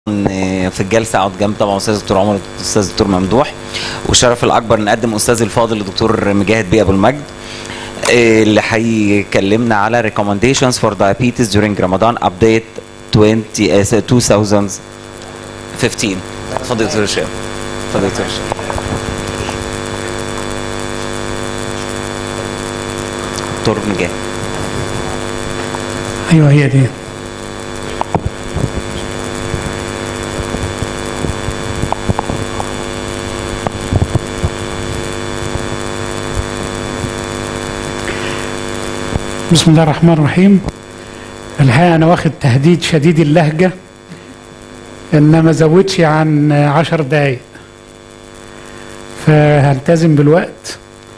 في الجلسه اقعد جنب طبعا استاذ الدكتور عمر والاستاذ الدكتور ممدوح والشرف الاكبر نقدم استاذ الفاضل الدكتور مجاهد بيه ابو المجد إيه اللي هيكلمنا على recommendations for diabetes during Ramadan update 20 آه، 2015 اتفضل يا دكتور هشام اتفضل يا دكتور هشام دكتور مجاهد ايوه هي دي بسم الله الرحمن الرحيم الحقيقه انا واخد تهديد شديد اللهجه ان ما زودش عن عشر دقايق فهلتزم بالوقت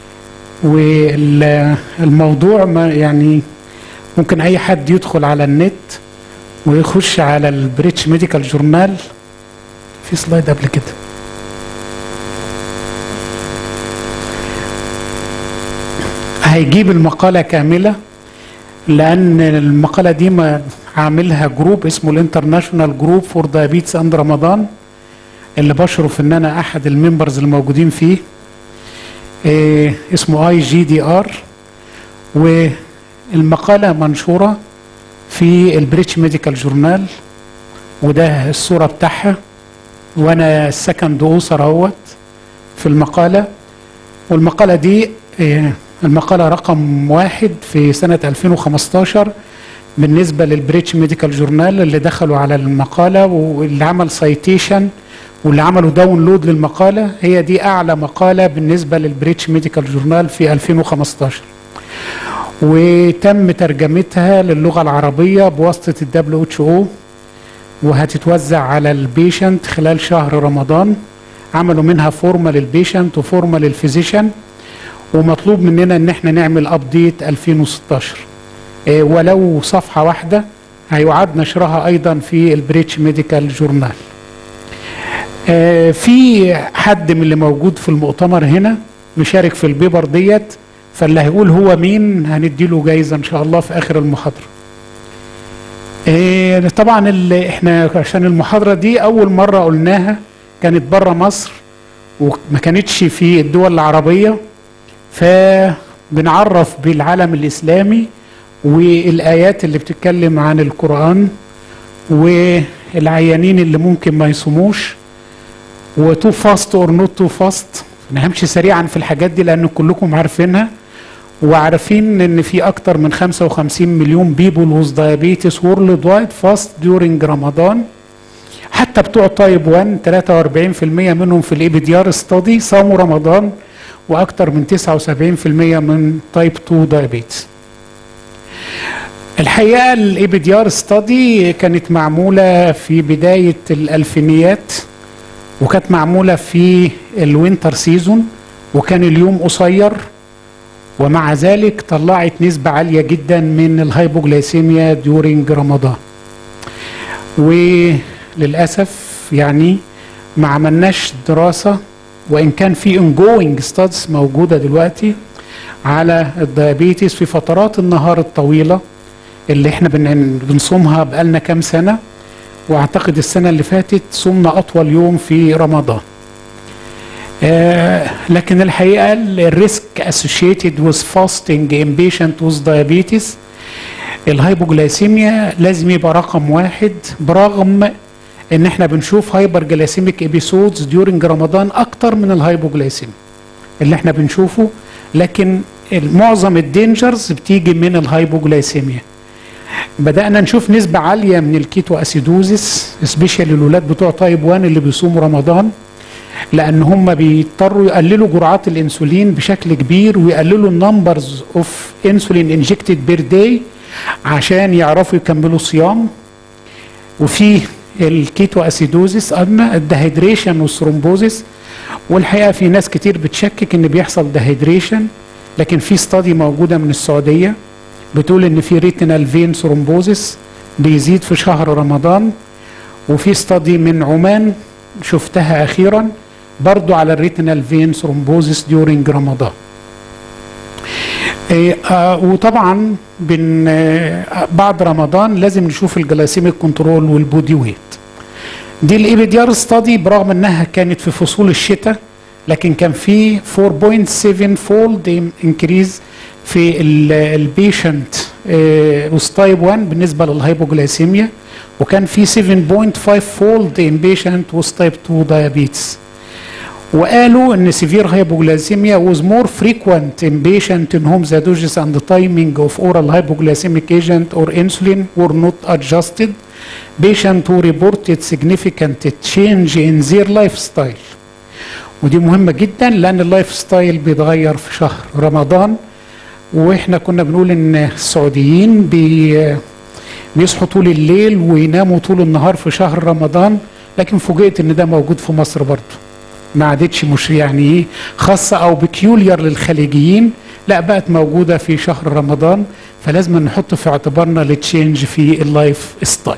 والموضوع ما يعني ممكن اي حد يدخل على النت ويخش على البريتش ميديكال جورنال في سلايد قبل كده هيجيب المقالة كاملة لأن المقالة دي ما عاملها جروب اسمه الانترناشونال جروب فور دايابيتس اند رمضان اللي بشرف ان انا احد الممبرز الموجودين فيه إيه اسمه اي جي دي ار والمقالة منشورة في البريتش ميديكال جورنال وده الصورة بتاعها وانا السكند اوثر اهوت في المقالة والمقالة دي إيه المقالة رقم واحد في سنة 2015 بالنسبة للبريتش ميديكال جورنال اللي دخلوا على المقالة واللي عمل سايتيشن واللي عملوا داونلود للمقالة هي دي أعلى مقالة بالنسبة للبريتش ميديكال جورنال في 2015 وتم ترجمتها للغة العربية بواسطة الدبليو اتش او وهتتوزع على البيشنت خلال شهر رمضان عملوا منها فورمة للبيشنت وفورمة للفيزيشن ومطلوب مننا ان احنا نعمل ابديت 2016 إيه ولو صفحه واحده هيعاد نشرها ايضا في البريتش ميديكال جورنال إيه في حد من اللي موجود في المؤتمر هنا مشارك في البيبر ديت فاللي هيقول هو مين هنديله جايزه ان شاء الله في اخر المحاضره إيه طبعا اللي احنا عشان المحاضره دي اول مره قلناها كانت بره مصر وما كانتش في الدول العربيه فبنعرف بالعالم الإسلامي والآيات اللي بتتكلم عن القرآن والعيانين اللي ممكن ما يصوموش وتو فاست اور نوت تو فاست نهمشي سريعا في الحاجات دي لأن كلكم عارفينها وعارفين ان في اكتر من 55 مليون بيبول ووز دايابيتس وورلد وايد فاست ديورنج رمضان حتى بتوع تايب 1 43% منهم في الاي بي دي ار ستادي صاموا رمضان واكثر من 79% من تايب 2 دايابيتس الحقيقه الاي بي دي ار ستادي كانت معموله في بدايه الالفينيات وكانت معموله في الوينتر سيزون وكان اليوم قصير ومع ذلك طلعت نسبة عالية جدا من الهايبوغليسيميا ديورينج رمضان وللأسف يعني ما عملناش دراسة وان كان في ongoing ستادز موجوده دلوقتي على الديابيتس في فترات النهار الطويله اللي احنا بنصومها بقالنا كام سنه واعتقد السنه اللي فاتت صمنا اطول يوم في رمضان. آه لكن الحقيقه الريسك associated with fasting in patient with diabetes الهايبوجلايسيميا لازم يبقى رقم واحد برغم ان احنا بنشوف هايبر جلاسيميك ابيسودز ديورنج رمضان اكتر من الهايبوجلايسيميا اللي احنا بنشوفه لكن معظم الدينجرز بتيجي من الهايبوجلايسيميا بدانا نشوف نسبه عاليه من الكيتو اسيدوزيس سبيشال الولاد بتوع تايب 1 اللي بيصوموا رمضان لان هم بيضطروا يقللوا جرعات الانسولين بشكل كبير ويقللوا النمبرز اوف انسولين انجكتد بير داي عشان يعرفوا يكملوا صيام وفي الكيتو اسيدوزيس اما الدهيدريشن والثرومبوزيس والحقيقه في ناس كتير بتشكك ان بيحصل دهيدريشن لكن في ستادي موجوده من السعوديه بتقول ان في ريتينال فين ثرومبوزيس بيزيد في شهر رمضان وفي ستادي من عمان شفتها اخيرا برضو على الريتينال فين ثرومبوزيس ديورينج رمضان إيه آه وطبعا بن آه بعد رمضان لازم نشوف الجلاسيميك كنترول والبودي ويت دي الايبيديار ستادي برغم انها كانت في فصول الشتاء لكن كان في 4.7 فولد انكريز في البيشنت وذ تايب 1 بالنسبه للهايبوجلايسيميا وكان في 7.5 فولد ان بيشنت وذ تايب 2 دايابيتس وقالوا ان severe hypoglycemia was more frequent in patient in whom the doses and the timing of oral hypoglycemic agent or insulin were not adjusted patient who reported significant change in their lifestyle ودي مهمة جدا لأن اللايف ستايل بيتغير في شهر رمضان واحنا كنا بنقول ان السعوديين بي بيصحوا طول الليل ويناموا طول النهار في شهر رمضان لكن فوجئت ان ده موجود في مصر برضه ما عادتش مش يعني ايه خاصة او بكيولير للخليجيين لا بقت موجودة في شهر رمضان فلازم نحط في اعتبارنا التشينج في اللايف ستايل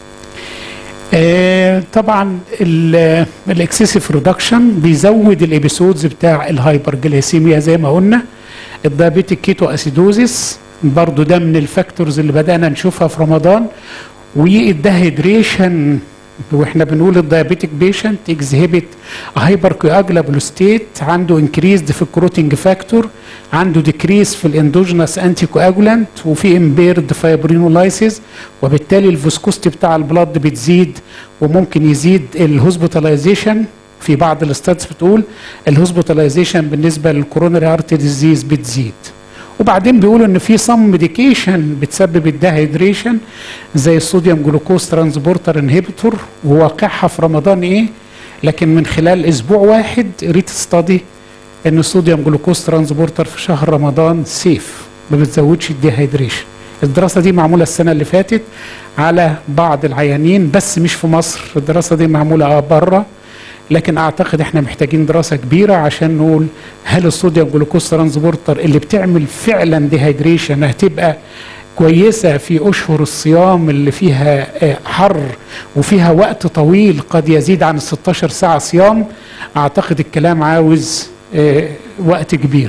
آه طبعا الاكسسيف ريدكشن بيزود الابيسودز بتاع الهايبرجليسيميا زي ما قلنا الدايابيتيك كيتو اسيدوزيس برضو ده من الفاكتورز اللي بدانا نشوفها في رمضان والدهيدريشن واحنا بنقول الدايابيتيك بيشنت اكزهبت هايبر كواجلابل ستيت عنده انكريزد في الكروتنج فاكتور عنده ديكريز في الاندوجينس انتي كواجولانت وفي امبيرد فايبرينولايسيس وبالتالي الفوسكوستي بتاع البلاد بتزيد وممكن يزيد الهوسبيتاليزيشن في بعض الاستاتس بتقول الهوسبيتاليزيشن بالنسبه للكورونري ارتي ديزيز بتزيد وبعدين بيقولوا ان في صم ميديكيشن بتسبب الدهيدريشن زي الصوديوم جلوكوز ترانسبورتر انهبيتور وواقعها في رمضان ايه لكن من خلال اسبوع واحد ريت ستادي ان الصوديوم جلوكوز ترانسبورتر في شهر رمضان سيف ما بتزودش الديهيدريشن الدراسة دي معمولة السنة اللي فاتت على بعض العيانين بس مش في مصر الدراسة دي معمولة بره لكن اعتقد احنا محتاجين دراسه كبيره عشان نقول هل الصوديوم جلوكوز ترانسبورتر اللي بتعمل فعلا ديهيدريشن هتبقى كويسه في اشهر الصيام اللي فيها حر وفيها وقت طويل قد يزيد عن 16 ساعه صيام اعتقد الكلام عاوز وقت كبير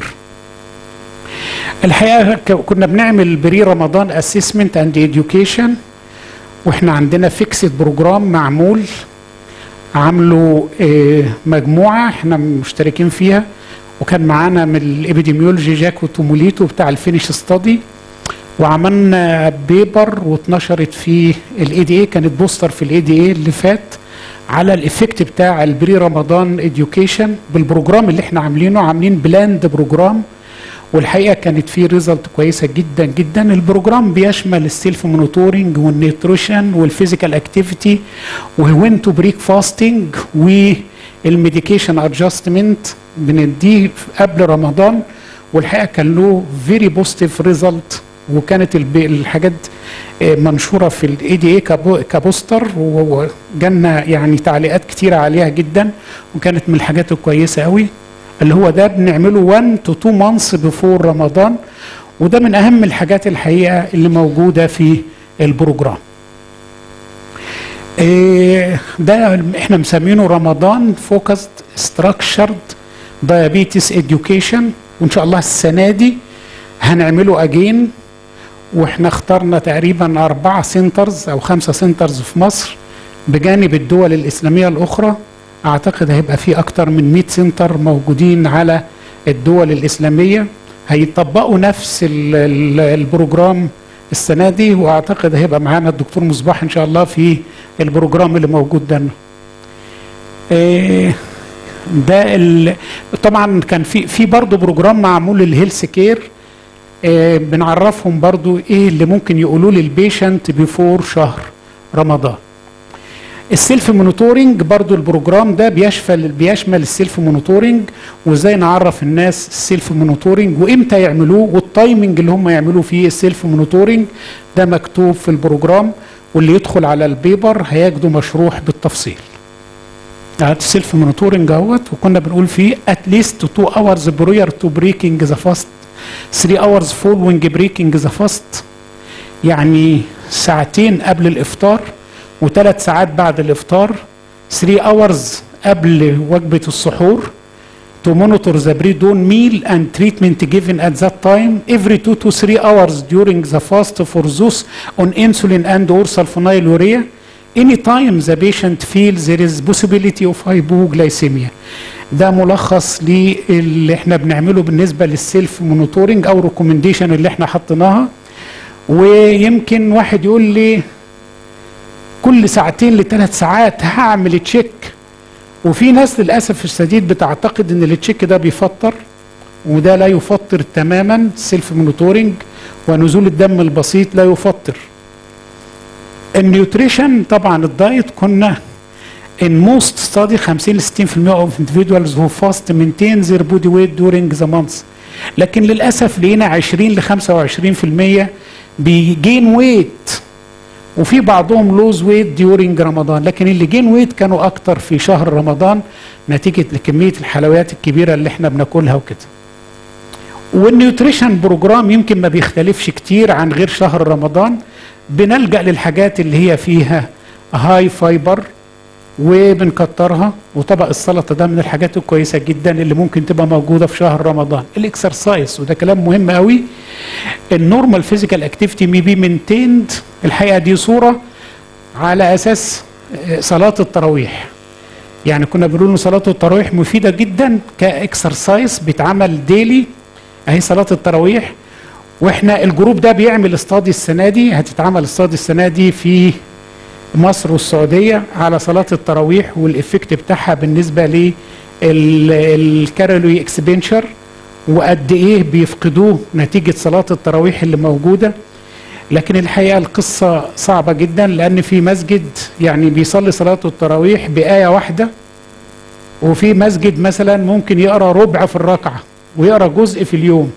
الحقيقه كنا بنعمل بري رمضان اسسمنت اند اديوكيشن واحنا عندنا فيكسد بروجرام معمول عملوا مجموعه احنا مشتركين فيها وكان معانا من الابيديميولوجي جاكو توموليتو بتاع الفينش ستادي وعملنا بيبر واتنشرت في الاي دي اي كانت بوستر في الاي دي اي اللي فات على الافكت بتاع البري رمضان اديوكيشن بالبروجرام اللي احنا عاملينه عاملين بلاند بروجرام والحقيقه كانت فيه ريزلت كويسه جدا جدا البروجرام بيشمل السيلف مونيتورنج والنيوتريشن والفيزيكال اكتيفيتي ووين تو بريك فاستنج والميديكيشن ادجستمنت بنديه قبل رمضان والحقيقه كان له فيري بوزيتيف ريزلت وكانت الحاجات منشوره في الاي دي اي كبوستر وجالنا يعني تعليقات كتيره عليها جدا وكانت من الحاجات الكويسه قوي اللي هو ده بنعمله 1 تو 2 مانثس بفور رمضان وده من اهم الحاجات الحقيقه اللي موجوده في البروجرام إيه ده احنا مسمينه رمضان فوكسد ستراكشرد دايابيتس اديوكيشن وان شاء الله السنه دي هنعمله اجين واحنا اخترنا تقريبا اربعه سنترز او خمسه سنترز في مصر بجانب الدول الاسلاميه الاخرى اعتقد هيبقى في اكتر من 100 سنتر موجودين على الدول الاسلاميه هيطبقوا نفس ال ال البروجرام السنه دي واعتقد هيبقى معانا الدكتور مصباح ان شاء الله في البروجرام اللي موجود ده إيه ده طبعا كان في في برضه بروجرام معمول للهيلث كير إيه بنعرفهم برضه ايه اللي ممكن يقولوه للبيشنت بيفور شهر رمضان السيلف مونيتورنج برضو البروجرام ده بيشمل بيشمل السيلف مونيتورنج وازاي نعرف الناس السيلف مونيتورنج وامتى يعملوه والتايمنج اللي هم يعملوا فيه السيلف مونيتورنج ده مكتوب في البروجرام واللي يدخل على البيبر هيجده مشروح بالتفصيل السيلف مونيتورنج اهوت وكنا بنقول فيه اتليست 2 hours prior to breaking the fast 3 hours following breaking the fast يعني ساعتين قبل الافطار وثلاث ساعات بعد الافطار 3 hours قبل وجبه السحور to monitor the pre-dawn meal and treatment given at that time every 2 to 3 hours during the fast for those on insulin and or sulfonylurea anytime the patient feels there is possibility of hypoglycemia ده ملخص للي احنا بنعمله بالنسبه للسيلف مونيتورنج او ريكومنديشن اللي احنا حطيناها ويمكن واحد يقول لي كل ساعتين لثلاث ساعات هعمل تشيك وفي ناس للاسف الشديد بتعتقد ان التشيك ده بيفطر وده لا يفطر تماما السيلف مونيتورنج ونزول الدم البسيط لا يفطر النيوتريشن طبعا الدايت كنا in most study 50 ل 60% of individuals who fast maintain their body weight during the month لكن للاسف لقينا 20 ل 25% بيجين ويت وفي بعضهم لوز ويت ديورنج رمضان لكن اللي جين ويت كانوا اكتر في شهر رمضان نتيجه لكميه الحلويات الكبيره اللي احنا بناكلها وكده والنيوتريشن بروجرام يمكن ما بيختلفش كتير عن غير شهر رمضان بنلجا للحاجات اللي هي فيها هاي فايبر وبنكترها وطبق السلطه ده من الحاجات الكويسه جدا اللي ممكن تبقى موجوده في شهر رمضان الاكسرسايز وده كلام مهم قوي النورمال فيزيكال اكتيفيتي مي بي مينتيند الحقيقه دي صوره على اساس صلاه التراويح يعني كنا بنقول ان صلاه التراويح مفيده جدا كاكسرسايز بيتعمل ديلي اهي صلاه التراويح واحنا الجروب ده بيعمل استادي السنه دي هتتعمل استادي السنه دي في مصر والسعوديه على صلاه التراويح والافكت بتاعها بالنسبه للكارولي اكسبنشر وقد ايه بيفقدوه نتيجه صلاه التراويح اللي موجوده لكن الحقيقه القصه صعبه جدا لان في مسجد يعني بيصلي صلاه التراويح بايه واحده وفي مسجد مثلا ممكن يقرا ربع في الركعه ويقرا جزء في اليوم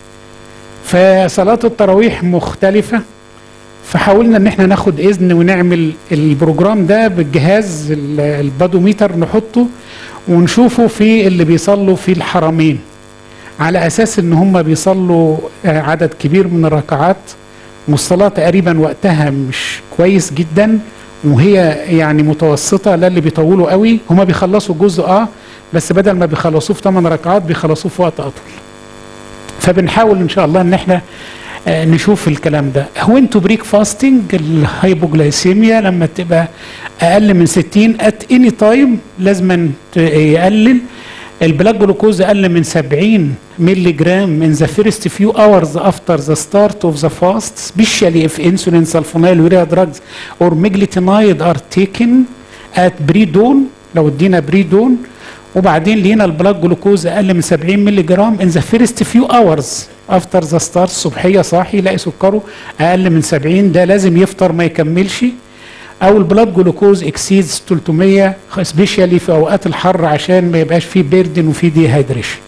فصلاه التراويح مختلفه فحاولنا ان احنا ناخد اذن ونعمل البروجرام ده بالجهاز البادوميتر نحطه ونشوفه في اللي بيصلوا في الحرمين على اساس ان هم بيصلوا عدد كبير من الركعات والصلاه تقريبا وقتها مش كويس جدا وهي يعني متوسطه لا اللي بيطولوا قوي هم بيخلصوا جزء اه بس بدل ما بيخلصوه في 8 ركعات بيخلصوه في وقت اطول فبنحاول ان شاء الله ان احنا آه نشوف الكلام ده هو انتو بريك فاستنج الهايبوجلايسيميا لما تبقى اقل من 60 ات اني تايم لازم يقلل البلاك جلوكوز اقل من 70 مللي جرام in the first few hours after the start of the fast especially if insulin sulfonylurea drugs or meglitinoid are taken at pre-dawn لو ادينا بري-dawn وبعدين لقينا البلاك جلوكوز اقل من 70 مللي جرام in the first few hours after the start الصبحيه صاحي يلاقي سكره اقل من 70 ده لازم يفطر ما يكملش او البلاد جلوكوز اكسيدز 300 سبيشالي في اوقات الحر عشان ما يبقاش فيه بيردن وفيه ديهايدريشن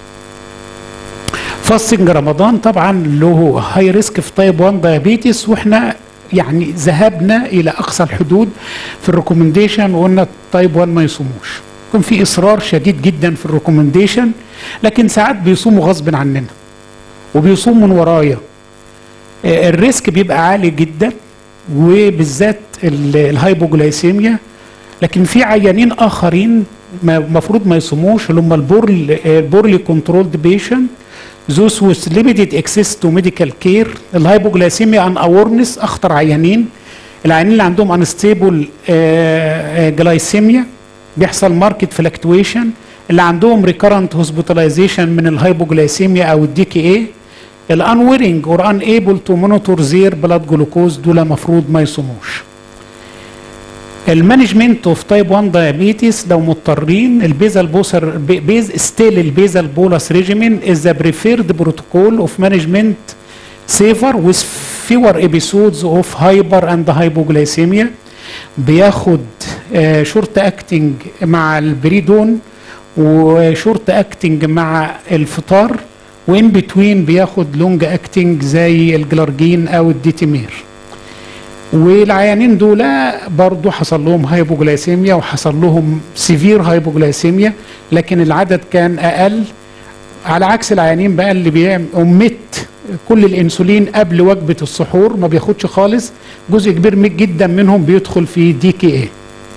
فاستنج رمضان طبعا له هاي ريسك في تايب 1 دايابيتس واحنا يعني ذهبنا الى اقصى الحدود في الريكومنديشن وقلنا تايب 1 ما يصوموش كان في اصرار شديد جدا في الريكومنديشن لكن ساعات بيصوموا غصب عننا وبيصوم من ورايا الريسك بيبقى عالي جدا وبالذات الهايبوجلايسيميا لكن في عيانين اخرين المفروض ما يصوموش اللي هم البورل البورلي كنترولد بيشنت those with limited access to medical care الهايبوجلايسيميا ان اورنس اخطر عيانين العيانين اللي عندهم انستيبل جلايسيميا بيحصل ماركت فلكتويشن اللي عندهم ريكرنت هوسبيتاليزيشن من الهايبوجلايسيميا او الدي كي اي الانويرنج اور ان ايبل تو مونيتور زير بلاد جلوكوز دول مفروض ما يصوموش المانجمنت اوف تايب 1 دايابيتس لو مضطرين البيزال بوسر بيز ستيل البيزال بولس ريجيمين از ذا بريفيرد بروتوكول اوف مانجمنت سيفر وذ فيور ايبيسودز اوف هايبر اند هايبوجلايسيميا بياخد شورت اكتنج مع البريدون وشورت اكتنج مع الفطار وان بتوين بياخد لونج اكتنج زي الجلارجين او الديتيمير والعيانين دول برضو حصل لهم هايبوجلايسيميا وحصل لهم سيفير هايبوجلايسيميا لكن العدد كان اقل على عكس العيانين بقى اللي بيعمل امت كل الانسولين قبل وجبه السحور ما بياخدش خالص جزء كبير جدا منهم بيدخل في دي كي اي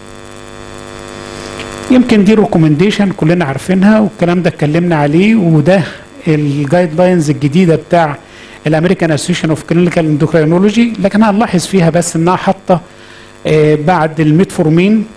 يمكن دي ريكومنديشن كلنا عارفينها والكلام ده اتكلمنا عليه وده الجايد لاينز الجديده بتاع الامريكان اسوشيشن اوف كلينيكال اندوكرينولوجي لكن هنلاحظ فيها بس انها حاطه آه، بعد الميتفورمين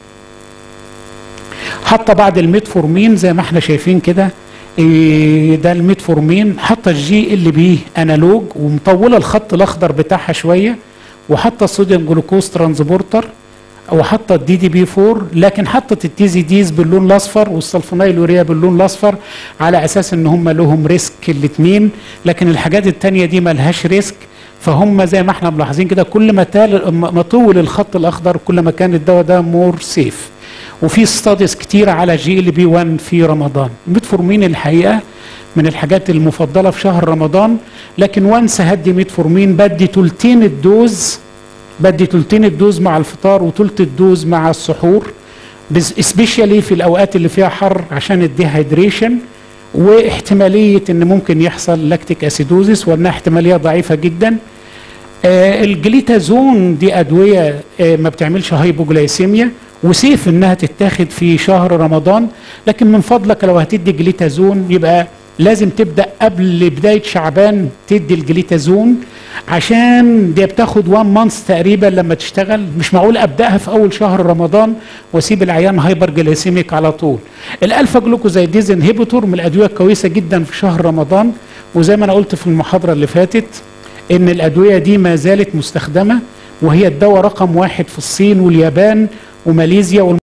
حتى بعد الميتفورمين زي ما احنا شايفين كده إيه ده الميتفورمين حتى الجي ال بي انالوج ومطوله الخط الاخضر بتاعها شويه وحتى الصوديوم جلوكوز ترانسبورتر وحتى الدي دي بي 4 لكن حطت التي زي ديز باللون الاصفر والسلفونيل يوريا باللون الاصفر على اساس ان هم لهم ريسك الاثنين لكن الحاجات الثانيه دي ما لهاش ريسك فهم زي ما احنا ملاحظين كده كل ما تال ما طول الخط الاخضر كل ما كان الدواء ده مور سيف وفي ستاديز كتير على جي ال بي 1 في رمضان ميتفورمين الحقيقه من الحاجات المفضله في شهر رمضان لكن وانس هدي ميتفورمين بدي تلتين الدوز بدي تلتين الدوز مع الفطار وتلت الدوز مع السحور سبيشالي في الاوقات اللي فيها حر عشان الديهايدريشن واحتماليه ان ممكن يحصل لاكتيك اسيدوزيس وانها احتماليه ضعيفه جدا آه الجليتازون دي ادويه آه ما بتعملش هايبوجلايسيميا وسيف انها تتاخد في شهر رمضان لكن من فضلك لو هتدي جليتازون يبقى لازم تبدا قبل بدايه شعبان تدي الجليتازون عشان دي بتاخد 1 مانث تقريبا لما تشتغل مش معقول ابداها في اول شهر رمضان واسيب العيان هايبر جلايسيميك على طول الالفا جلوكوزايديز انهبيتور من الادويه الكويسه جدا في شهر رمضان وزي ما انا قلت في المحاضره اللي فاتت ان الادويه دي ما زالت مستخدمه وهي الدواء رقم واحد في الصين واليابان وماليزيا